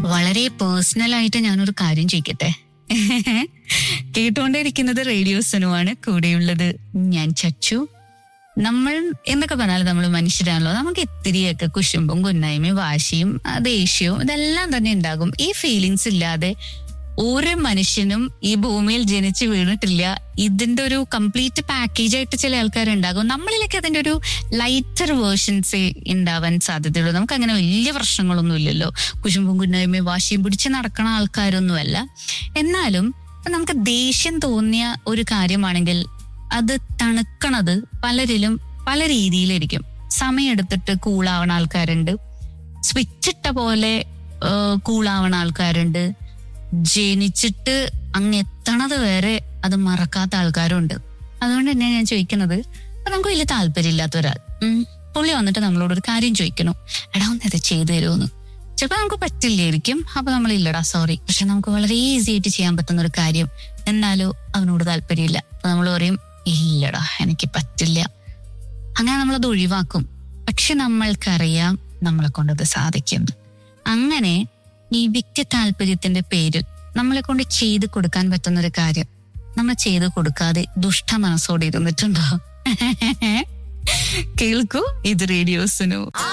വളരെ പേഴ്സണൽ ആയിട്ട് ഞാനൊരു കാര്യം ചോദിക്കട്ടെ കേട്ടുകൊണ്ടേയിരിക്കുന്നത് റേഡിയോ സനുവാണ് കൂടെയുള്ളത് ഞാൻ ചച്ചു നമ്മൾ എന്നൊക്കെ പറഞ്ഞാൽ നമ്മൾ മനുഷ്യരാണല്ലോ നമുക്ക് ഇത്തിരിയൊക്കെ കുശുമ്പും കുന്നായ്മയും വാശിയും ആ, ദേഷ്യവും ഇതെല്ലാം തന്നെ ഉണ്ടാകും ഈ ഫീലിങ്സ് ഇല്ലാതെ ഒരു മനുഷ്യനും ഈ ഭൂമിയിൽ ജനിച്ചു വീണിട്ടില്ല ഇതിന്റെ ഒരു കംപ്ലീറ്റ് പാക്കേജ് ആയിട്ട് ചില ആൾക്കാരുണ്ടാകും നമ്മളിലൊക്കെ അതിന്റെ ഒരു ലൈറ്റർ വേർഷൻസേ ഉണ്ടാവാൻ സാധ്യതയുള്ളൂ നമുക്ക് അങ്ങനെ വലിയ പ്രശ്നങ്ങളൊന്നും ഇല്ലല്ലോ കുശുമ്പും കുന്നായ്മയും വാശിയും പിടിച്ച് നടക്കണ ആൾക്കാരൊന്നുമല്ല എന്നാലും ഇപ്പൊ നമുക്ക് ദേഷ്യം തോന്നിയ ഒരു കാര്യമാണെങ്കിൽ അത് തണുക്കണത് പലരിലും പല രീതിയിലായിരിക്കും സമയമെടുത്തിട്ട് കൂളാവണ ആൾക്കാരുണ്ട് സ്വിച്ചിട്ട പോലെ കൂളാവണ ആൾക്കാരുണ്ട് ജനിച്ചിട്ട് അങ്ങ് എത്തണത് വരെ അത് മറക്കാത്ത ആൾക്കാരുണ്ട് അതുകൊണ്ട് തന്നെ ഞാൻ ചോദിക്കുന്നത് ഇപ്പൊ നമുക്ക് വലിയ താല്പര്യമില്ലാത്ത ഒരാൾ ഉം, പുള്ളി വന്നിട്ട് നമ്മളോട് ഒരു കാര്യം ചോദിക്കണു എടാ ഒന്ന് ഇത് ചെയ്തു തരുമോന്ന് ചിലപ്പോൾ നമുക്ക് പറ്റില്ലായിരിക്കും അപ്പൊ നമ്മൾ ഇല്ലടാ സോറി പക്ഷെ നമുക്ക് വളരെ ഈസി ആയിട്ട് ചെയ്യാൻ പറ്റുന്ന ഒരു കാര്യം എന്നാലോ അവനോട് താല്പര്യമില്ല അപ്പൊ നമ്മൾ പറയും ഇല്ലടാ എനിക്ക് പറ്റില്ല അങ്ങനെ നമ്മളത് ഒഴിവാക്കും പക്ഷെ നമ്മൾക്കറിയാം നമ്മളെ കൊണ്ടത് സാധിക്കും അങ്ങനെ ഈ വ്യക്തി താല്പര്യത്തിന്റെ പേരിൽ നമ്മളെ കൊണ്ട് ചെയ്തു കൊടുക്കാൻ പറ്റുന്ന ഒരു കാര്യം നമ്മൾ ചെയ്തു കൊടുക്കാതെ ദുഷ്ട മനസ്സോടെ ഇരുന്നിട്ടുണ്ടോ കേൾക്കൂ ഇത് റേഡിയോസിനു